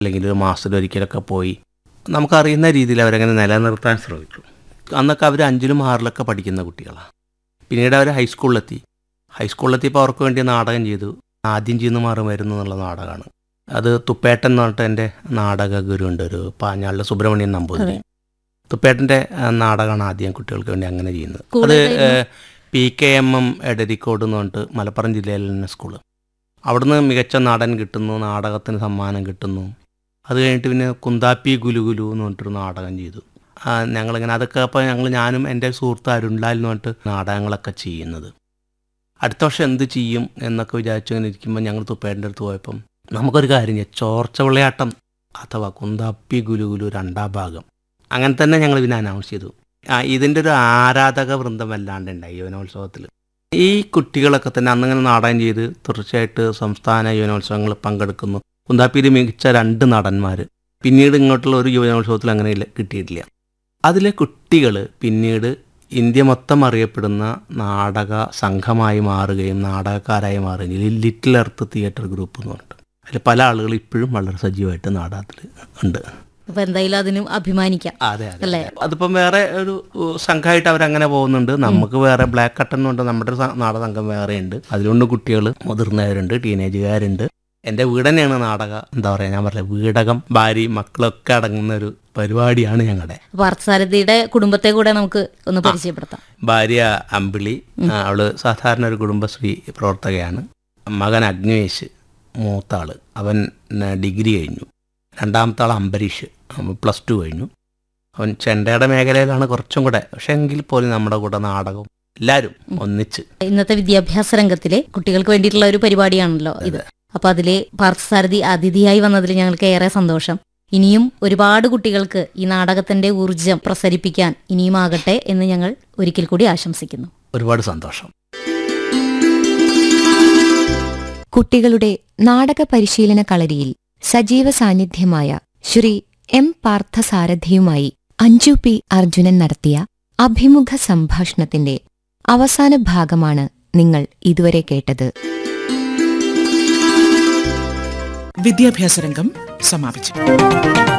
അല്ലെങ്കിൽ ഒരു മാസത്തിലൊരിക്കലൊക്കെ പോയി നമുക്കറിയുന്ന രീതിയിൽ അവരങ്ങനെ നിലനിർത്താൻ ശ്രമിച്ചു അന്നൊക്കെ അവർ അഞ്ചിലും ആറിലൊക്കെ പഠിക്കുന്ന കുട്ടികളാണ് പിന്നീട് അവർ ഹൈസ്കൂളിലെത്തി ഹൈസ്കൂളിലെത്തിയപ്പോൾ അവർക്ക് വേണ്ടി നാടകം ചെയ്തു ആദ്യം ചെയ്യുന്ന മാറി വരുന്നു എന്നുള്ള നാടകമാണ് അത് തുപ്പേട്ടൻ എന്ന് പറഞ്ഞിട്ട് എൻ്റെ നാടക ഗുരു ഉണ്ട് ഒരു പാഞ്ഞാളിലെ സുബ്രഹ്മണ്യൻ നമ്പൂതിരി അതെ. തുപ്പേട്ടൻ്റെ ആ, നാടകമാണ് ആദ്യം കുട്ടികൾക്ക് വേണ്ടി അങ്ങനെ ചെയ്യുന്നത് സ്കൂൾ അത് ഏതായിരുന്നു? P K M M Edarikode എന്ന് പറഞ്ഞിട്ട് മലപ്പുറം ജില്ലയിലെ തന്നെ സ്കൂള് അവിടുന്ന് മികച്ച നടൻ കിട്ടുന്നു നാടകത്തിന് സമ്മാനം കിട്ടുന്നു അത് കഴിഞ്ഞിട്ട് പിന്നെ കുന്താപ്പി ഗുലുഗുലു എന്ന് പറഞ്ഞിട്ടൊരു നാടകം ചെയ്തു ആ, ഞങ്ങളിങ്ങനെ അതൊക്കെ അപ്പോൾ ഞങ്ങൾ ഞാനും എൻ്റെ സുഹൃത്ത് അരുൺലാൽ എന്ന് പറഞ്ഞിട്ട് നാടകങ്ങളൊക്കെ ചെയ്യുന്നത് അടുത്ത വർഷം എന്ത് ചെയ്യും എന്നൊക്കെ വിചാരിച്ചു ഇങ്ങനെ ഇരിക്കുമ്പോൾ ഞങ്ങൾ തുപ്പേൻ്റെ അടുത്ത് പോയപ്പം നമുക്കൊരു കാര്യം ചെയ്യാം ചോർച്ച വിളയാട്ടം അഥവാ കുന്താപ്പി ഗുലുഗുലു രണ്ടാം ഭാഗം അങ്ങനെ തന്നെ ഞങ്ങൾ പിന്നെ അനൗൺസ് ചെയ്തു ആ, ഇതിൻ്റെ ഒരു ആരാധക വൃന്ദം വല്ലാണ്ട് ഉണ്ടായി യുവനോത്സവത്തിൽ ഈ കുട്ടികളൊക്കെ തന്നെ അന്നിങ്ങനെ നാടകം ചെയ്ത് തുടർച്ചയായിട്ട് സംസ്ഥാന യുവനോത്സവങ്ങളിൽ പങ്കെടുക്കുന്നു കുന്താപ്പിയിൽ മികച്ച രണ്ട് നടന്മാർ പിന്നീട് ഇങ്ങോട്ടുള്ള ഒരു യുവനോത്സവത്തിൽ അങ്ങനെ ഇല്ല കിട്ടിയിട്ടില്ല അതിലെ കുട്ടികൾ പിന്നീട് ഇന്ത്യ മൊത്തം അറിയപ്പെടുന്ന നാടക സംഘമായി മാറുകയും നാടകക്കാരായി മാറുകയും ലിറ്റിൽ എർത്ത് തിയേറ്റർ ഗ്രൂപ്പ് എന്ന് പറഞ്ഞിട്ട് അതിൽ പല ആളുകൾ ഇപ്പോഴും വളരെ സജീവമായിട്ട് നാടകത്തിൽ ഉണ്ട് അപ്പൊ എന്തായാലും അതിനും അഭിമാനിക്കാം അതെ അതെ അല്ലേ? അതെ. അതിപ്പം വേറെ ഒരു ഉ, സംഘമായിട്ട് അവരങ്ങനെ പോകുന്നുണ്ട് നമുക്ക് വേറെ ബ്ലാക്ക് കട്ടൺ ഉണ്ട് നമ്മുടെ സ- നാടക സംഘം വേറെ ഉണ്ട് അതിലുണ്ട് കുട്ടികൾ മുതിർന്നവരുണ്ട് ടീനേജുകാരുണ്ട് എൻ്റെ വീട് തന്നെയാണ് നാടക എന്താ പറയുക ഞാൻ പറഞ്ഞ വീടകം ഭാര്യ മക്കളൊക്കെ അടങ്ങുന്ന ഒരു പരിപാടിയാണ് ഞങ്ങളുടെ പാർത്ഥസാരഥിയുടെ കുടുംബത്തെ കൂടെ നമുക്ക് ഒന്ന് പരിചയപ്പെടുത്താം ഭാര്യ അമ്പിളി ആ, അവള് സാധാരണ ഒരു കുടുംബശ്രീ പ്രവർത്തകയാണ് മകൻ അഗ്നേഷ് മൂത്ത ആള് അവൻ ന- ഡിഗ്രി കഴിഞ്ഞു രണ്ടാമത്തെ ആൾ അംബരീഷ് അവൻ പ്ലസ് ടു കഴിഞ്ഞു അവൻ ചെണ്ടയുടെ മേഖലയിലാണ് കുറച്ചും കൂടെ പക്ഷെ എങ്കിൽ പോലും നമ്മുടെ കൂടെ നാടകവും എല്ലാവരും ഒന്നിച്ച് ഇന്നത്തെ വിദ്യാഭ്യാസ രംഗത്തിലെ കുട്ടികൾക്ക് വേണ്ടിയിട്ടുള്ള ഒരു പരിപാടിയാണല്ലോ ഇത് അപ്പൊ അതിലെ പാർത്ഥസാരഥി അതിഥിയായി വന്നതിൽ ഞങ്ങൾക്ക് ഏറെ സന്തോഷം ഇനിയും ഒരുപാട് കുട്ടികൾക്ക് ഈ നാടകത്തിന്റെ ഊർജം പ്രസരിപ്പിക്കാൻ ഇനിയും ആകട്ടെ എന്ന് ഞങ്ങൾ ഒരിക്കൽ കൂടി ആശംസിക്കുന്നു ഒരുപാട് സന്തോഷം കുട്ടികളുടെ നാടക പരിശീലന കളരിയിൽ സജീവ സാന്നിധ്യമായ ശ്രീ എം പാർത്ഥസാരഥിയുമായി അഞ്ജു പി അർജുനൻ നടത്തിയ അഭിമുഖ സംഭാഷണത്തിന്റെ അവസാന ഭാഗമാണ് നിങ്ങൾ ഇതുവരെ കേട്ടത് വിദ്യാഭ്യാസ രംഗം സമാപിച്ചു